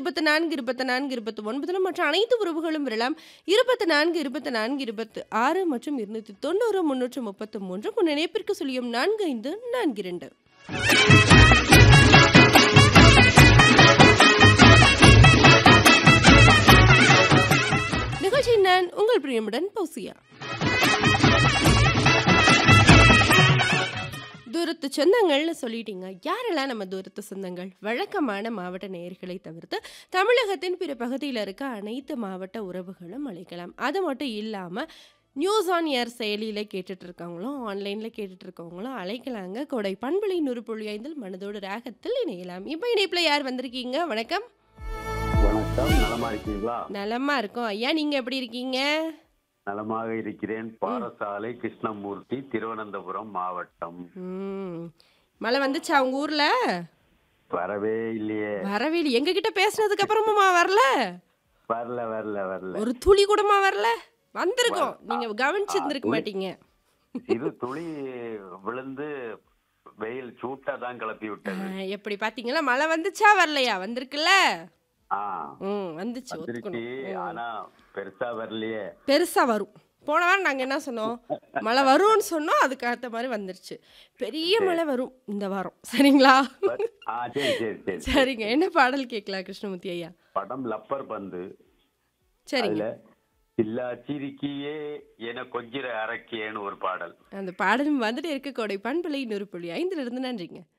இருபத்தி நான்கு இருபத்தி நான்கு இருபத்தி ஒன்பதிலும் மற்ற அனைத்து உறவுகளும் வரலாம் இருபத்தி நான்கு இருபத்தி நான்கு இருபத்தி ஆறு மற்றும் இருநூத்தி தொண்ணூறு முன்னூற்று முப்பத்து மூன்று உன் இணைப்பிற்கு சொல்லியும் நான்கு ஐந்து நான்கு இரண்டு நிகழ்ச்சி நான் உங்கள் பிரியமுடன் பௌசியா தூரத்து சொந்தங்கள்னு சொல்லிட்டீங்க யாரெல்லாம் நம்ம தூரத்து சொந்தங்கள் வழக்கமான மாவட்ட நேயர்களை தவிர்த்து தமிழகத்தின் பிற பகுதியில் இருக்க அனைத்து மாவட்ட உறவுகளும் அழைக்கலாம் அது மட்டும் இல்லாமல் நியூஸ் ஆன் ஏர் செயலியில் கேட்டுட்டு இருக்கவங்களும் ஆன்லைனில் கேட்டுட்டு இருக்கவங்களும் அழைக்கலாங்க கொடை பண்புலை நூறு புள்ளி ஐந்தில் மனதோடு ராகத்தில் இணையலாம் இப்போ இணைப்பில் யார் வந்திருக்கீங்க வணக்கம் வணக்கம் நலமா இருக்கீங்களா நலமா இருக்கோம் ஐயா நீங்க எப்படி இருக்கீங்க நலமாக இருக்கிறேன் பாரசாலை கிருஷ்ணமூர்த்தி திருவனந்தபுரம் மாவட்டம் ம் மழை வந்துச்சா உங்க ஊர்ல வரவே இல்லையே வரவே இல்லை எங்க கிட்ட பேசுனதுக்கு அப்புறமா வரல வரல வரல வரல ஒரு துளி கூடமா வரல வந்திருக்கோம் நீங்க கவனிச்சிருந்திருக்க மாட்டீங்க இது துளி விழுந்து வெயில் சூட்டா தான் கிளப்பி ஆ, விட்டது எப்படி பாத்தீங்களா மழை வந்துச்சா வரலையா வந்திருக்குல்ல ஆ ம் வந்துச்சு வந்துருச்சு ஒத்துக்கணும் ஆனா பெருசா வரலையே பெருசா வரும் போன வாரம் நாங்க என்ன சொன்னோம் மழை வரும்னு சொன்னோம் அதுக்கு ஏத்த மாதிரி வந்துருச்சு பெரிய மழை வரும் இந்த வாரம் சரிங்களா வ- ஆ சரி சரி சரி சரிங்க என்ன பாடல் கேட்கலாம் கிருஷ்ணமூர்த்தி ஐயா படம் லப்பர் பந்து சரிங்க அதுல இல்லா சிரிக்கியே என கொஞ்சிர அரக்கியேன்னு ஒரு பாடல் அந்த பாடலும் வந்துட்டு இருக்க கோடை பண்பலை நூறு புள்ளி ஐந்துல இருந்து நன்றிங்க